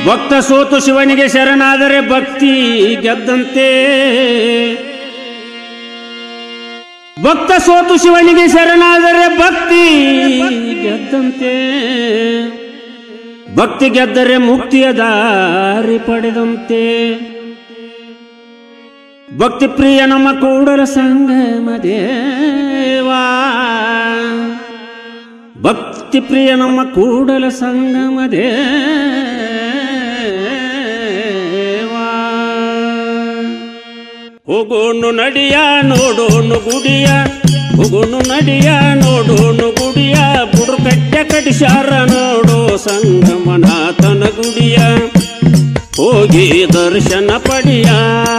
ಭಕ್ತ ಸೋತು ಶಿವನಿಗೆ ಶರಣಾದರೆ ಭಕ್ತಿ ಗೆದ್ದಂತೆ ಭಕ್ತ ಸೋತು ಶಿವನಿಗೆ ಶರಣಾದರೆ ಭಕ್ತಿ ಗೆದ್ದಂತೆ ಭಕ್ತಿ ಗೆದ್ದರೆ ಮುಕ್ತಿಯ ದಾರಿ ಪಡೆದಂತೆ ಭಕ್ತಿ ಪ್ರಿಯ ನಮ್ಮ ಕೂಡಲ ಸಂಗಮ ದೇವಾ ಭಕ್ತಿ ಪ್ರಿಯ ನಮ್ಮ ಕೂಡಲ ಸಂಗಮ ದೇವಾ ಹೋಗೋನು ನಡಿಯ ನೋಡೋನು ಗುಡಿಯ ಹೋಗೋನು ನಡಿಯ ನೋಡೋನು ಗುಡಿಯ ಬುಡುಕಟ್ಟೆ ಕಟಿಸಾರ ನೋಡೋ ಸಂಗಮನಾಥನ ಗುಡಿಯ ಹೋಗಿ ದರ್ಶನ ಪಡಿಯ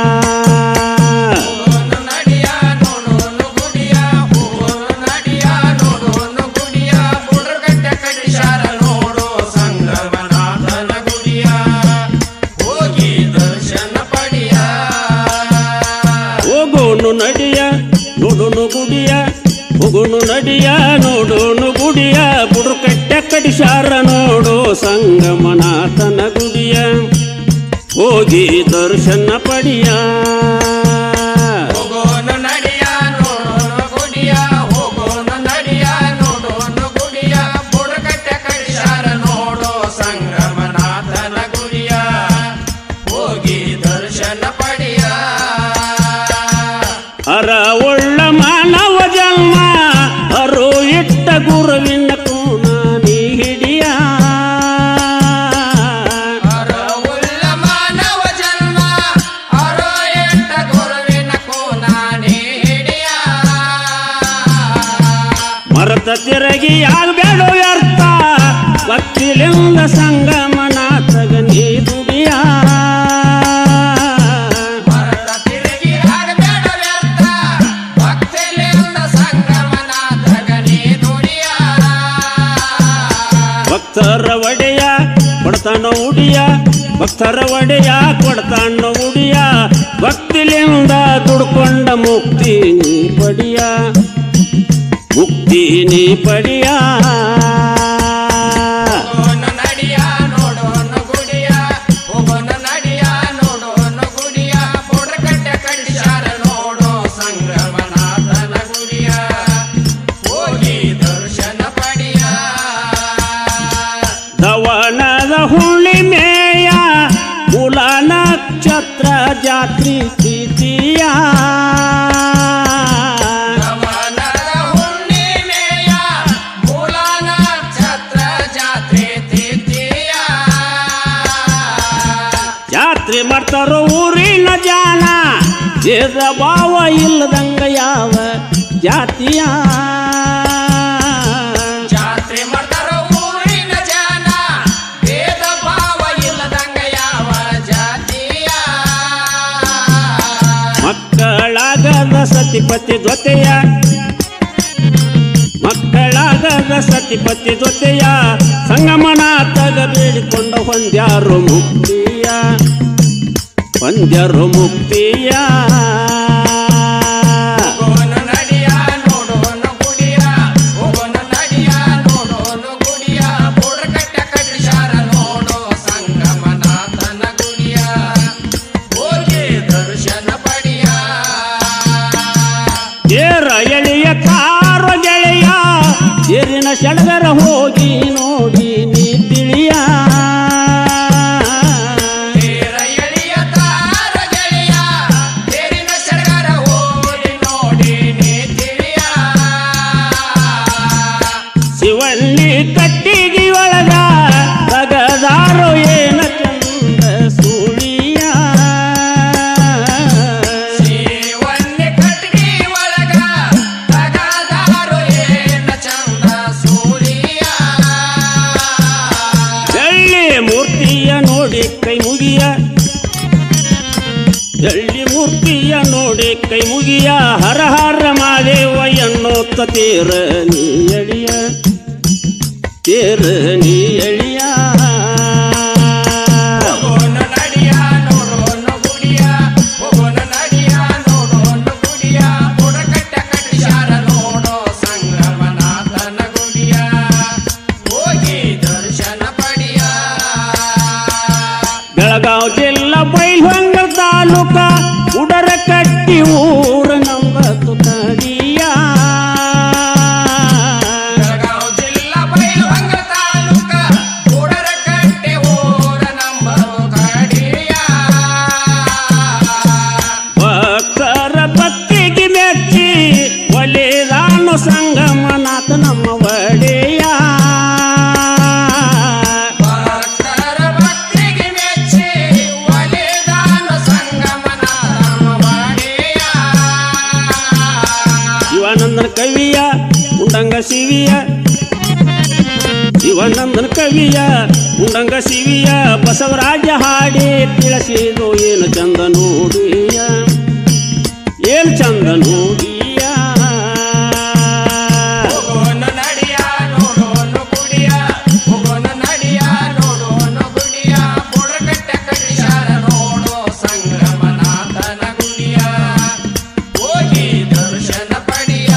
ಹೋಗೋನು ನಡಿಯ ನೋಡೋನು ಗುಡಿಯ ಹೋಗೋನು ನಡಿಯ ನೋಡೋನು ಗುಡಿಯ ಬುಡ್ರಗಟ್ಟೆ ಕಡಿಶಾರ ನೋಡೋ ಸಂಗಮನಾಥನ ಗುಡಿಯ ಹೋಗಿ ದರ್ಶನ ಪಡಿಯ ಹೋಗೋನು ನಡಿಯ ನೋಡೋನು ಗುಡಿಯ ಹೋಗೋನು ನಡಿಯ ನೋಡೋನು ಗುಡಿಯ ಬುಡುಕಟ್ಟೆ ಕಟಿಸಾರ ನೋಡೋ ಸಂಗಮನಾಥನ ಗುಡಿಯ ಹೋಗಿ ದರ್ಶನ ಪಡಿಯ ಹೋಗೋನು ನಡಿಯ ನೋಡೋನು ಗುಡಿಯ ಹೋಗೋನು ನಡಿಯ ನೋಡೋನು ಗುಡಿಯ ಬುಡ್ರಗಟ್ಟೆ ಕಡಿಶಾರ ನೋಡೋ ಸಂಗಮನಾಥನ ಗುಡಿಯ ಹೋಗಿ ದರ್ಶನ ಪಡಿಯ ಅರ ಒಳ್ಳ ಮಾನವ ಜನ್ಮ ಅರು ಇಟ್ಟ ಗುರುವಿನ ಕೋಣ ನೀ ಹಿಡಿಯ ಅರವುಳ್ಳ ಮಾನವ ಜನ್ಮ ಅರೋ ಎಂಟ ಗುರುವಿನ ಕೋನಾನೇ ಹಿಡಿಯ ಮರತ ತಿರಗಿ ಆಗ್ಬೇಡ ವ್ಯರ್ಥ ಭಕ್ತಿಲಿಂದ ಸಂಗಮನಾಥಗ ನೀ ದುಡಿಯ ಮರತ ತಿರುಗಿ ಆಗಬೇಡ ವ್ಯರ್ಥ ಭಕ್ತಿಲಿಂದ ಸಂಗಮನಾಥಗನೇ ದುಡಿಯ ಭಕ್ತರ ಒಡೆಯ ಕೊಡ್ತಾನ ಉಡಿಯ ಭಕ್ತರ ಒಡೆಯ ಕೊಡ್ತಾನ ಉಡಿಯ ಭಕ್ತಿಲಿಂದ ದುಡ್ಕೊಂಡ ಮುಕ್ತಿ ನೀ ಪಡಿಯ ಮುಕ್ತಿ ನೀ ಪಡಿಯ ಹೋಗೋನು ನಡಿಯ ನೋಡೋನು ಗುಡಿಯ ಹೋಗೋನು ನಡಿಯ ನೋಡೋನು ಗುಡಿಯ ಬುಡ್ರಕಟ್ಟೆ ಕಡಿಶಾರ ನೋಡೋ ಸಂಗಮನಾಥನ ಗುಡಿಯ ಹೋಗಿ ದರ್ಶನ ಪಡಿಯ ದವನದ ಹುಣ್ಣಿಮೆಯ ಮೂಲ ನಕ್ಷತ್ರ ಜಾತ್ರಿ ತಿಥಿಯ ಗಮನದ ಹುಣ್ಣಿಮೆಯ ಮೂಲ ನಕ್ಷತ್ರ ಜಾತ್ರೆ ತಿಥಿಯ ಜಾತ್ರೆ ಮಾಡ್ತಾರೋ ಊರಿನ ಜಾನ ಭೇದ ಭಾವ ಇಲ್ಲದಂಗ ಯಾವ ಜಾತಿಯ ಜಾತ್ರೆ ಮಾಡ್ತಾರ ಊರಿನ ಜನ ಭೇದ ಭಾವ ಇಲ್ಲದಂಗ ಯಾವ ಜಾತಿಯ ಮಕ್ಕಳಾಗದ ಸತಿಪತಿ ಜೊತೆಯ ಮಕ್ಕಳಾಗದ ಸತಿಪತಿ ಜೊತೆಯ ಸಂಗಮನಾಥಗ ಬೇಡಿಕೊಂಡ ಹೊಂದ್ಯಾರು ಮುಕ್ತಿಯ ಹೊಂದ್ಯಾರು ಮುಕ್ತಿಯ ಹೋಗೋನು ನಡಿಯ ನೋಡೋನು ಗುಡಿಯ ಹೋಗೋನು ನಡಿಯ ನೋಡೋನು ಗುಡಿಯ ಬುಡ್ರಕಟ್ಟೆ ಕಡಿಶಾರ ನೋಡೋ ಸಂಗಮನಾಥನ ಗುಡಿಯ ಹೋಗಿ ದರ್ಶನ ಪಡಿಯ ಏರ ಎಳೆಯ ಕಾರು ಗೆಳೆಯ ಏರಿನ ಸಡಗರ ಹೋಗಿ ನೋಡಿ ನೀ ತಿಳಿಯ ತೇರ ಎಳೆಯ ತಾರ ಗೆಳೆಯ ತೇರಿನ ಸಡಗರ ಹೋಗಿ ನೋಡಿ ನೀ ತಿಳಿಯ ಶಿವಲ್ಲಿ ಕಟ್ಟಿಗೆ ಒಳಗ ತಗದಾರೋ ಏನ ಚಂದ ಸುಳಿಯ ಶಿವನ್ನಿ ಕಟ್ಗಿ ಒಳಗ ತಗದಾರು ಏನ ಚಂದ ಸೂರ್ಯ ಬೆಳ್ಳಿ ಮೂರ್ತಿಯ ನೋಡಿ ಕೈ ಮುಗಿಯ ಬೆಳ್ಳಿ ಮೂರ್ತಿಯ ನೋಡಿ ಕೈ ಮುಗಿಯ ಹರ ಹರ ಮಾದೇವ ಎನ್ನುತ್ತ ತೇರ ನೀ ಎಳಿಯ ತೇರ ನೀ ಎಳಿಯ ಹೋಗೋನು ನಡಿಯ ನೋಡೋನು ಗುಡಿಯ ಹೋಗೋನು ನಡಿಯ ನೋಡೋನು ಗುಡಿಯ ಬುಡಕಟ್ಟ ಕಟ್ಟಿಶಾರ ನೋಡೋ ಸಂಗಮನಾಥನ ಗುಡಿಯ ಹೋಗಿ ದರ್ಶನ ಪಡಿಯ ಕಟ್ಟಿ ಊರ ನಂಬತ್ತು ತಡಿಯ ಬೆಳಗಾವ್ ಜಿಲ್ಲಾ ಬೈಲಹೊಂಗ ತಾಲೂಕ ಕೂಡರಕಟ್ಟೆ ಊರ ನಂಬರು ಕಡಿಯ ಭಕ್ತರ ಭಕ್ತಿಗೆ ಮೆಚ್ಚಿ ಒಲಿದಾನು ಸಂಗಮನಾಥ ನಮ್ಮ ಒಡೆಯ ಭಕ್ತರ ಭಕ್ತಿಗೆ ಮೆಚ್ಚಿ ಒಲಿದಾನ ಸಂಗಮನ ರಾಮವಾಣಿಯ. ಶಿವಾನಂದನ ಕವಿಯ ಉಂಡಂಗ ಶಿವಿಯ ಶಿವಾನಂದನ ಕವಿಯ ಉಂಡಂಗ ಶಿವಿಯ ಬಸವರಾಜ ಹಾಡಿ ತಿಳಿಸಿದು ಏನು ಚಂದ ನೋಡಿಯ ಏನು ಚಂದ ನೋಡಿಯ ಹೋಗೋಣ ನಡಿಯ ನೋಡೋನು ಗುಡಿಯ ಹೋಗೋಣ ನಡಿಯ ನೋಡೋನು ಗುಡಿಯ ಬುಡಕಟ್ಟ ಕಟ್ಟಿಸಾರ ನೋಡೋ ಸಂಗಮನಾಥನ ಗುಡಿಯ ಹೋಗಿ ದರ್ಶನ ಪಡಿಯ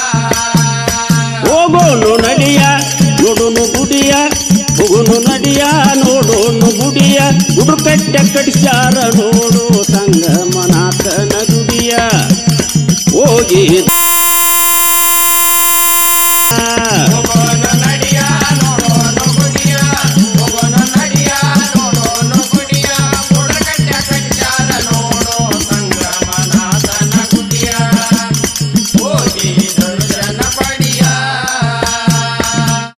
ಹೋಗೋನು ನಡಿಯ ನೋಡೋನು ಗುಡಿಯ ಹೋಗೋನು ನಡಿಯ ನೋಡೋನು ಗುಡಿಯ ಗುಡು ಕಟ್ಟೆ ಕಡಿಸ್ಯಾರ ನೋಡು ಸಂಗಮನಾಥನ ಗುಡಿಯ ಹೋಗಿ